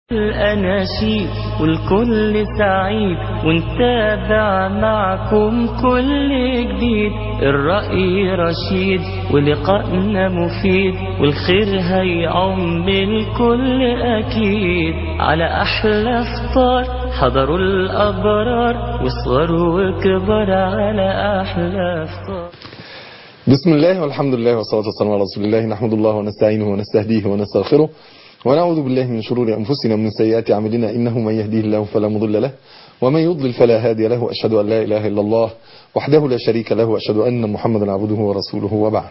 الأناشيد والكل سعيد ونتابع معكم كل جديد الرأي رشيد ولقائنا مفيد والخير هيعم الكل أكيد على أحلى فطار حضروا الأبرار وصغروا وكبار على أحلى فطار بسم الله والحمد لله والصلاة والسلام على رسول الله نحمد الله ونستعينه ونستهديه ونستغفره ونعوذ بالله من شرور أنفسنا ومن سيئات أعمالنا إنه من يهديه الله فلا مضل له ومن يضلل فلا هادي له أشهد أن لا إله إلا الله وحده لا شريك له وأشهد أن محمدا عبده ورسوله وبعد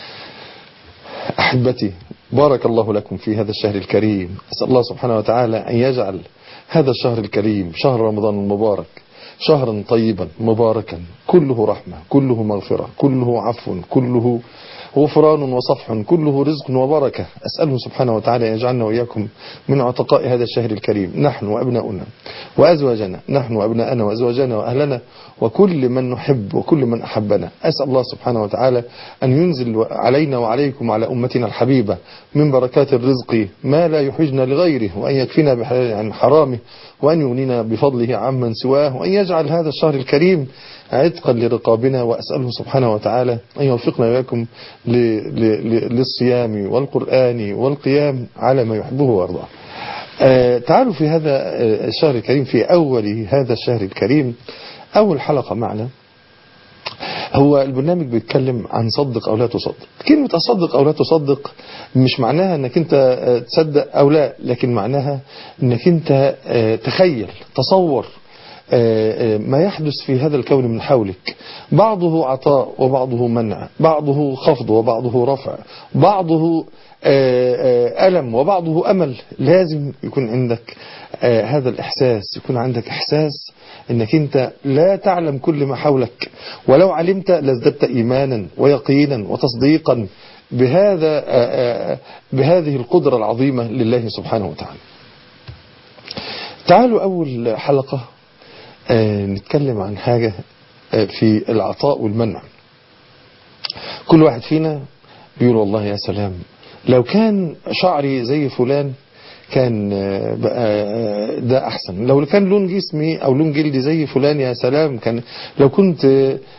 أحبتي بارك الله لكم في هذا الشهر الكريم أسأل الله سبحانه وتعالى أن يجعل هذا الشهر الكريم شهر رمضان المبارك شهرا طيبا مباركا كله رحمة كله مغفرة كله عفو كله غفران وصفح كله رزق وبركة أسأله سبحانه وتعالى أن يجعلنا وإياكم من عتقاء هذا الشهر الكريم نحن وأبناؤنا وأزواجنا نحن وأبناءنا وأزواجنا وأهلنا وكل من نحب وكل من أحبنا أسأل الله سبحانه وتعالى أن ينزل علينا وعليكم على أمتنا الحبيبة من بركات الرزق ما لا يحجنا لغيره وأن يكفينا بحلال عن حرامه وأن يغنينا بفضله عمن سواه وأن يجعل هذا الشهر الكريم عتقا لرقابنا وأسأله سبحانه وتعالى أن يوفقنا وإياكم للصيام والقرآن والقيام على ما يحبه ويرضاه آه تعالوا في هذا الشهر الكريم في أول هذا الشهر الكريم أول حلقة معنا هو البرنامج بيتكلم عن صدق أو لا تصدق كلمة أصدق أو لا تصدق مش معناها أنك أنت تصدق أو لا لكن معناها أنك أنت تخيل تصور ما يحدث في هذا الكون من حولك بعضه عطاء وبعضه منع بعضه خفض وبعضه رفع بعضه ألم وبعضه أمل لازم يكون عندك هذا الإحساس يكون عندك إحساس أنك أنت لا تعلم كل ما حولك ولو علمت لازددت إيمانا ويقينا وتصديقا بهذا بهذه القدرة العظيمة لله سبحانه وتعالى تعالوا أول حلقة نتكلم عن حاجة في العطاء والمنع كل واحد فينا بيقول والله يا سلام لو كان شعري زي فلان كان بقى ده أحسن لو كان لون جسمي أو لون جلدي زي فلان يا سلام كان لو كنت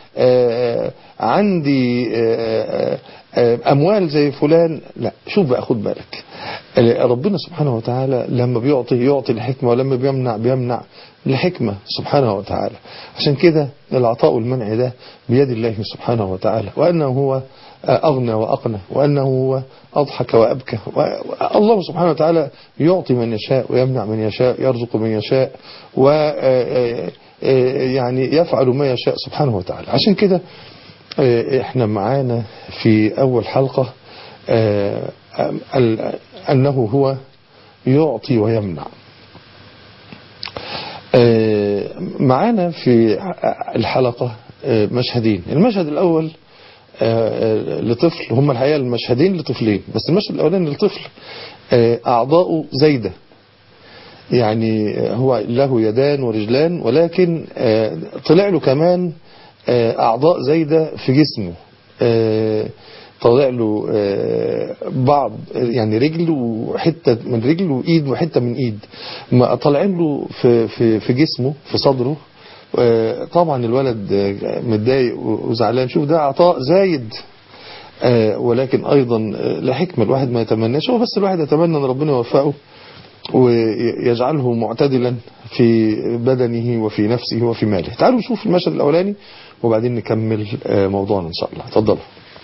عندي أموال زي فلان لا شوف بقى خد بالك ربنا سبحانه وتعالى لما بيعطي يعطي الحكمة ولما بيمنع بيمنع لحكمة سبحانه وتعالى عشان كده العطاء والمنع ده بيد الله سبحانه وتعالى وأنه هو أغنى وأقنى وأنه هو أضحك وأبكى الله سبحانه وتعالى يعطي من يشاء ويمنع من يشاء يرزق من يشاء و يعني يفعل ما يشاء سبحانه وتعالى عشان كده احنا معانا في أول حلقة أنه هو يعطي ويمنع معانا في الحلقة مشهدين المشهد الأول لطفل هم الحقيقة المشهدين لطفلين بس المشهد الأولاني لطفل أعضاؤه زايدة يعني هو له يدان ورجلان ولكن طلع له كمان أعضاء زايدة في جسمه طلع له بعض يعني رجل وحتة من رجل وإيد وحتة من إيد ما طالعين له في, في, في جسمه في صدره طبعا الولد متضايق وزعلان شوف ده عطاء زايد ولكن أيضا لحكمة الواحد ما يتمناش هو بس الواحد يتمنى أن ربنا يوفقه ويجعله معتدلا في بدنه وفي نفسه وفي ماله تعالوا نشوف المشهد الأولاني وبعدين نكمل موضوعنا إن شاء الله تفضلوا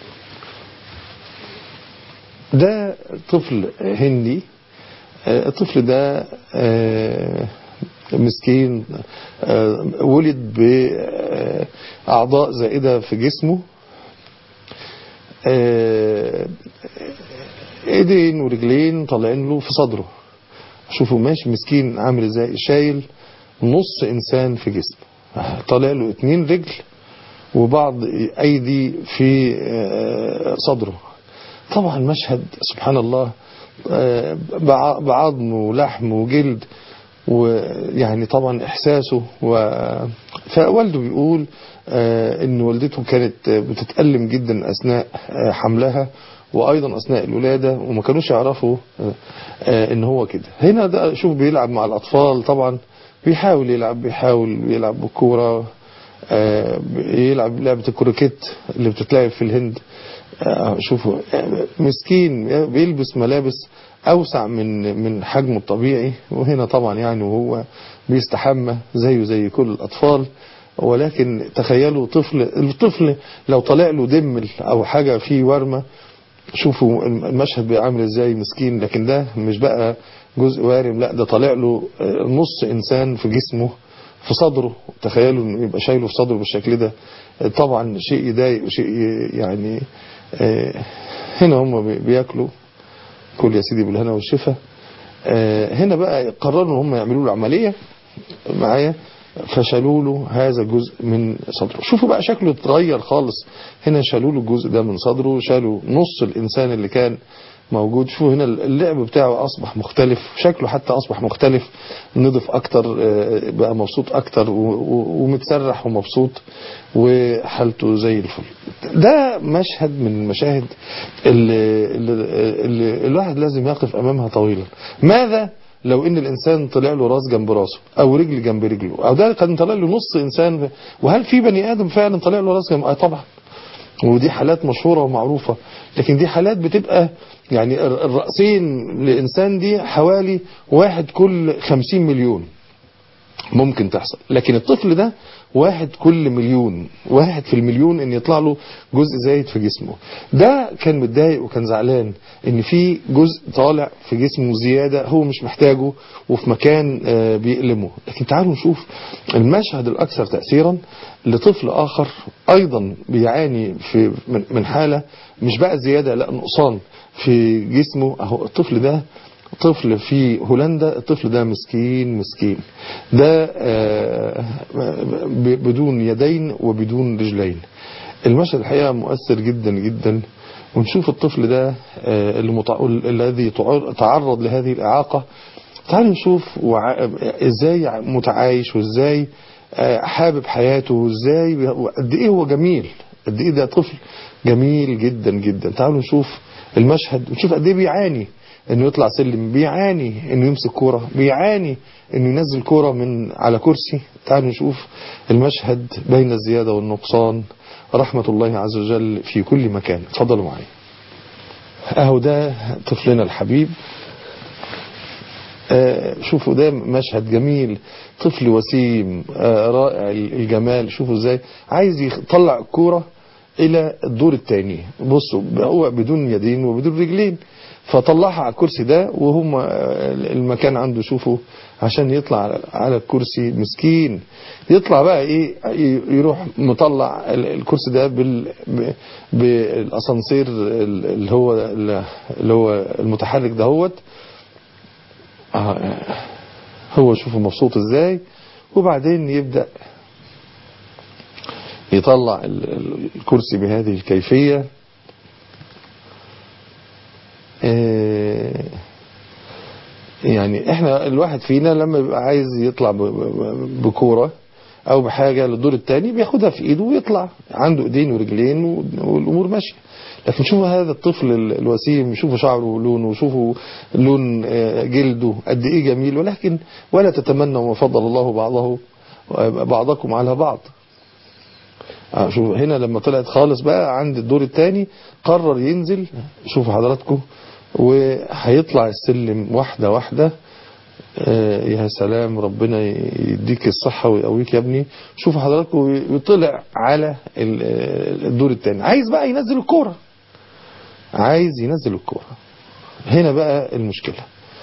ده طفل هندي الطفل ده مسكين ولد بأعضاء زائدة في جسمه ايدين ورجلين طالعين له في صدره شوفوا ماشي مسكين عامل ازاي شايل نص انسان في جسمه طالع له اتنين رجل وبعض ايدي في صدره طبعا مشهد سبحان الله بعظم ولحم وجلد ويعني طبعا احساسه و... فوالده بيقول ان والدته كانت بتتألم جدا اثناء حملها وايضا اثناء الولاده وما كانوش يعرفوا ان هو كده هنا ده شوف بيلعب مع الاطفال طبعا بيحاول يلعب بيحاول يلعب بالكوره يلعب لعبه الكروكيت اللي بتتلعب في الهند شوفوا مسكين بيلبس ملابس اوسع من من حجمه الطبيعي وهنا طبعا يعني وهو بيستحمى زيه زي كل الاطفال ولكن تخيلوا طفل الطفل لو طلع له دم او حاجه فيه ورمه شوفوا المشهد بيعمل ازاي مسكين لكن ده مش بقى جزء وارم لا ده طالع له نص انسان في جسمه في صدره تخيلوا انه يبقى شايله في صدره بالشكل ده طبعا شيء يضايق وشيء يعني هنا هم بياكلوا كل يا سيدي بالهنا والشفا هنا بقى قرروا ان هم يعملوا له عمليه معايا فشالوا له هذا الجزء من صدره شوفوا بقى شكله اتغير خالص هنا شالوا له الجزء ده من صدره شالوا نص الانسان اللي كان موجود شوفوا هنا اللعب بتاعه اصبح مختلف شكله حتى اصبح مختلف نضف اكتر بقى مبسوط اكتر ومتسرح ومبسوط وحالته زي الفل ده مشهد من المشاهد اللي, اللي, اللي الواحد لازم يقف امامها طويلا ماذا لو ان الانسان طلع له راس جنب راسه او رجل جنب رجله او ده كان طلع له نص انسان وهل في بني ادم فعلا طلع له راس جنب اه طبعا ودي حالات مشهورة ومعروفة لكن دي حالات بتبقى يعني الرأسين لإنسان دي حوالي واحد كل خمسين مليون ممكن تحصل لكن الطفل ده واحد كل مليون واحد في المليون ان يطلع له جزء زايد في جسمه ده كان متضايق وكان زعلان ان في جزء طالع في جسمه زيادة هو مش محتاجه وفي مكان بيألمه لكن تعالوا نشوف المشهد الاكثر تأثيرا لطفل اخر ايضا بيعاني في من حالة مش بقى زيادة لا نقصان في جسمه اهو الطفل ده طفل في هولندا الطفل ده مسكين مسكين ده بدون يدين وبدون رجلين المشهد الحقيقة مؤثر جدا جدا ونشوف الطفل ده الذي تعرض لهذه الإعاقة تعالوا نشوف ازاي متعايش وازاي حابب حياته وازاي قد ايه هو جميل قد ايه ده طفل جميل جدا جدا تعالوا نشوف المشهد ونشوف قد ايه بيعاني انه يطلع سلم بيعاني انه يمسك كوره بيعاني انه ينزل كوره من على كرسي تعالوا نشوف المشهد بين الزيادة والنقصان رحمة الله عز وجل في كل مكان اتفضلوا معي اهو ده طفلنا الحبيب آه شوفوا ده مشهد جميل طفل وسيم آه رائع الجمال شوفوا ازاي عايز يطلع الكوره الى الدور الثاني بصوا هو بدون يدين وبدون رجلين فطلعها على الكرسي ده وهم المكان عنده شوفوا عشان يطلع على الكرسي مسكين يطلع بقى ايه يروح مطلع الكرسي ده بال بالاسانسير اللي هو اللي هو المتحرك دهوت هو شوفوا مبسوط ازاي وبعدين يبدأ يطلع الكرسي بهذه الكيفية يعني احنا الواحد فينا لما بيبقى عايز يطلع بكورة او بحاجة للدور الثاني بياخدها في ايده ويطلع عنده ايدين ورجلين والامور ماشية لكن شوفوا هذا الطفل الوسيم شوفوا شعره ولونه شوفوا لون جلده قد ايه جميل ولكن ولا تتمنوا ما فضل الله بعضه بعضكم على بعض شوفوا هنا لما طلعت خالص بقى عند الدور الثاني قرر ينزل شوفوا حضراتكم وهيطلع السلم واحدة واحدة يا سلام ربنا يديك الصحة ويقويك يا ابني شوفوا حضراتكم وطلع على الدور الثاني عايز بقى ينزل الكورة عايز ينزل الكورة هنا بقى المشكلة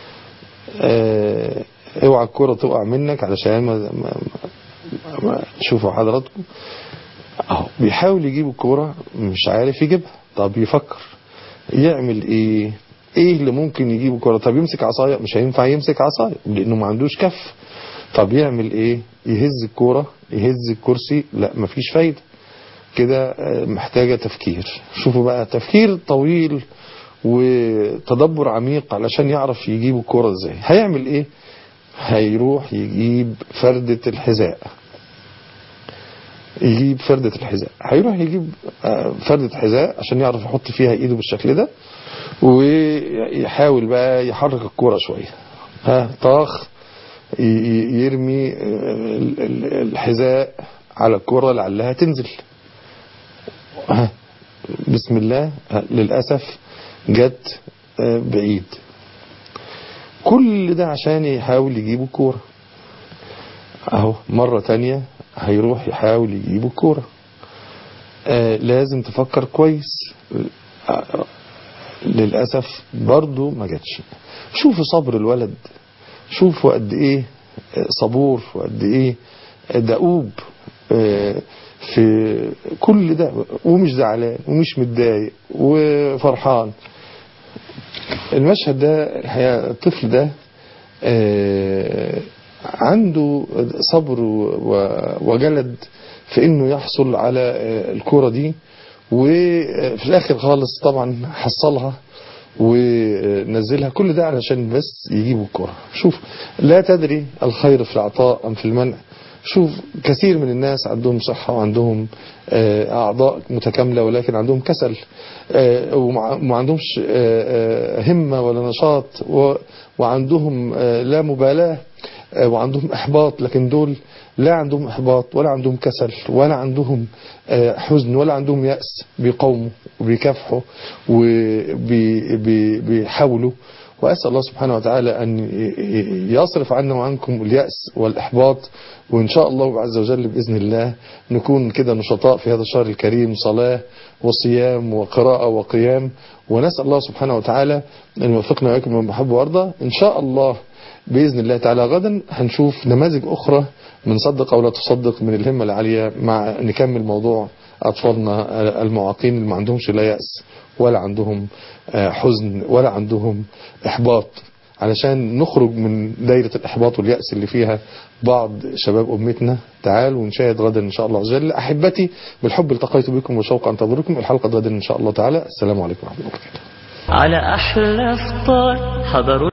اوعى الكورة تقع منك علشان ما, ما, ما شوفوا حضراتكم اهو بيحاول يجيب الكورة مش عارف يجيبها طب يفكر يعمل ايه ايه اللي ممكن يجيب الكرة طب يمسك عصاية مش هينفع يمسك عصاية لانه ما عندوش كف طب يعمل ايه يهز الكورة يهز الكرسي لا مفيش فايدة كده محتاجة تفكير شوفوا بقى تفكير طويل وتدبر عميق علشان يعرف يجيب الكورة ازاي هيعمل ايه هيروح يجيب فردة الحذاء يجيب فردة الحذاء هيروح يجيب آه، فردة حذاء عشان يعرف يحط فيها ايده بالشكل ده ويحاول بقى يحرك الكورة شوية ها طاخ ي- ي- يرمي آه، ال- ال- الحذاء على الكورة لعلها تنزل ها بسم الله ها، للأسف جت آه، بعيد كل ده عشان يحاول يجيب الكورة اهو مرة تانية هيروح يحاول يجيب الكورة آه لازم تفكر كويس آه للأسف برضو ما جاتش شوفوا صبر الولد شوفوا قد ايه آه، صبور وقد ايه آه، دؤوب آه، في كل ده ومش زعلان ومش متضايق وفرحان المشهد ده الحقيقة الطفل ده آه، عنده صبر و- وجلد في انه يحصل على آه، الكرة دي وفي الاخر خالص طبعا حصلها ونزلها كل ده علشان بس يجيبوا الكرة شوف لا تدري الخير في العطاء ام في المنع شوف كثير من الناس عندهم صحة وعندهم آه، أعضاء متكاملة ولكن عندهم كسل آه، وما ما عندهمش آه، آه، همة ولا نشاط و- وعندهم آه، لا مبالاة آه، وعندهم إحباط لكن دول لا عندهم إحباط ولا عندهم كسل ولا عندهم آه، حزن ولا عندهم يأس بيقاوموا وبيكافحوا وبيحاولوا وأسأل الله سبحانه وتعالى أن ي- يصرف عنا وعنكم اليأس والإحباط وإن شاء الله عز وجل بإذن الله نكون كده نشطاء في هذا الشهر الكريم صلاة وصيام وقراءة وقيام ونسأل الله سبحانه وتعالى أن يوفقنا وإياكم من محب وأرضى إن شاء الله بإذن الله تعالى غدا هنشوف نماذج أخرى من صدق أو لا تصدق من الهمة العالية مع نكمل موضوع أطفالنا المعاقين اللي ما عندهمش لا يأس ولا عندهم آه، حزن ولا عندهم إحباط علشان نخرج من دايرة الإحباط واليأس اللي فيها بعض شباب أمتنا تعالوا ونشاهد غدا إن شاء الله عز وجل أحبتي بالحب التقيت بكم وشوق أنتظركم الحلقة غدا إن شاء الله تعالى السلام عليكم ورحمة الله وبركاته على أحلى فطار حضروا